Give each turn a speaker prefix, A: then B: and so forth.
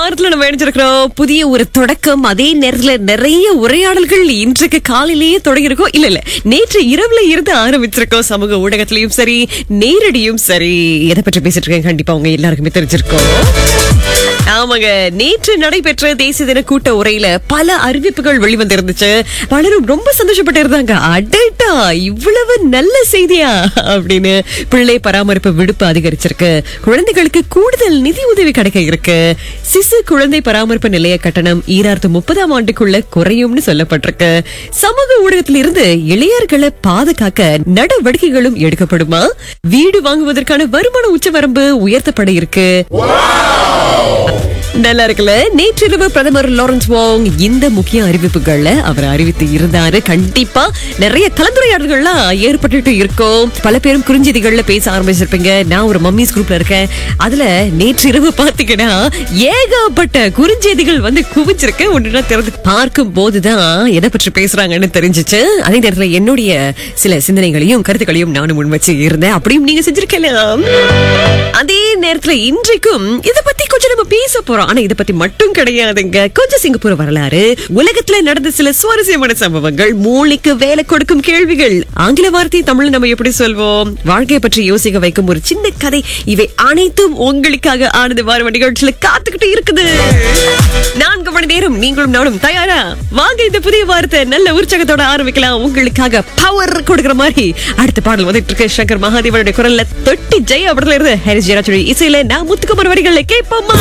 A: வாரத்துல நம்ம இணைஞ்சிருக்கிறோம் புதிய ஒரு தொடக்கம் அதே நேரத்துல நிறைய உரையாடல்கள் இன்றைக்கு காலையிலேயே தொடங்கியிருக்கோம் இல்ல இல்ல நேற்று இரவுல இருந்து ஆரம்பிச்சிருக்கோம் சமூக ஊடகத்திலயும் சரி நேரடியும் சரி எதை பற்றி பேசிட்டு இருக்கேன் கண்டிப்பா உங்க எல்லாருக்குமே தெரிஞ்சிருக்கோம் ஆமாங்க நேற்று நடைபெற்ற தேசிய தின கூட்ட உரையில பல அறிவிப்புகள் வெளிவந்திருந்துச்சு பலரும் ரொம்ப சந்தோஷப்பட்டு இருந்தாங்க அடேட்டா இவ்வளவு நல்ல செய்தியா அப்படின்னு பிள்ளை பராமரிப்பு விடுப்பு அதிகரிச்சிருக்கு குழந்தைகளுக்கு கூடுதல் நிதி உதவி கிடைக்க இருக்கு சிசு குழந்தை பராமரிப்பு நிலைய கட்டணம் ஈராயிரத்து முப்பதாம் ஆண்டுக்குள்ள குறையும்னு சொல்லப்பட்டிருக்கு சமூக ஊடகத்தில் இருந்து இளையர்களை பாதுகாக்க நடவடிக்கைகளும் எடுக்கப்படுமா வீடு வாங்குவதற்கான வருமான உச்சவரம்பு உயர்த்தப்பட இருக்கு நல்லா இருக்குல்ல நேற்றிரவு பிரதமர் லாரன்ஸ் வாங் இந்த முக்கிய அறிவிப்புகள்ல அவர் அறிவித்து இருந்தாரு கண்டிப்பா நிறைய கலந்துரையாடல்கள்லாம் ஏற்பட்டுட்டு இருக்கும் பல பேரும் குறுஞ்செய்திகள்ல பேச ஆரம்பிச்சிருப்பீங்க நான் ஒரு மம்மிஸ் குரூப்ல இருக்கேன் அதுல நேற்றிரவு பாத்தீங்கன்னா ஏகப்பட்ட குறுஞ்செய்திகள் வந்து குவிச்சிருக்கு ஒன்றுனா திறந்து பார்க்கும் போதுதான் எதை பற்றி பேசுறாங்கன்னு தெரிஞ்சுச்சு அதே நேரத்துல என்னுடைய சில சிந்தனைகளையும் கருத்துக்களையும் நானும் முன் வச்சு இருந்தேன் அப்படியும் நீங்க செஞ்சிருக்கலாம் அதே நேரத்துல இன்றைக்கும் இத பத்தி கொஞ்சம் நம்ம பேச போறோம் ஆனா இத பத்தி மட்டும் கிடையாதுங்க கொஞ்சம் சிங்கப்பூர் வரலாறு உலகத்துல நடந்த சில சுவாரஸ்யமான சம்பவங்கள் மூளைக்கு வேலை கொடுக்கும் கேள்விகள் ஆங்கில வார்த்தை தமிழ்ல நம்ம எப்படி சொல்வோம் வாழ்க்கையை பற்றி யோசிக்க வைக்கும் ஒரு சின்ன கதை இவை அனைத்தும் உங்களுக்காக ஆனது வார நிகழ்ச்சியில காத்துக்கிட்டு இருக்குது நான்கு மணி நேரம் நீங்களும் நானும் தயாரா வாங்க இந்த புதிய வாரத்தை நல்ல உற்சாகத்தோட ஆரம்பிக்கலாம் உங்களுக்காக பவர் கொடுக்கிற மாதிரி அடுத்த பாடல் வந்துட்டு இருக்கு சங்கர் மகாதேவனுடைய குரல்ல தொட்டி ஜெய படத்துல இருந்து ஹரிஸ் ஜெயராஜ் இசையில நான் முத்துக்குமார் வரிகள்ல கேட்போமா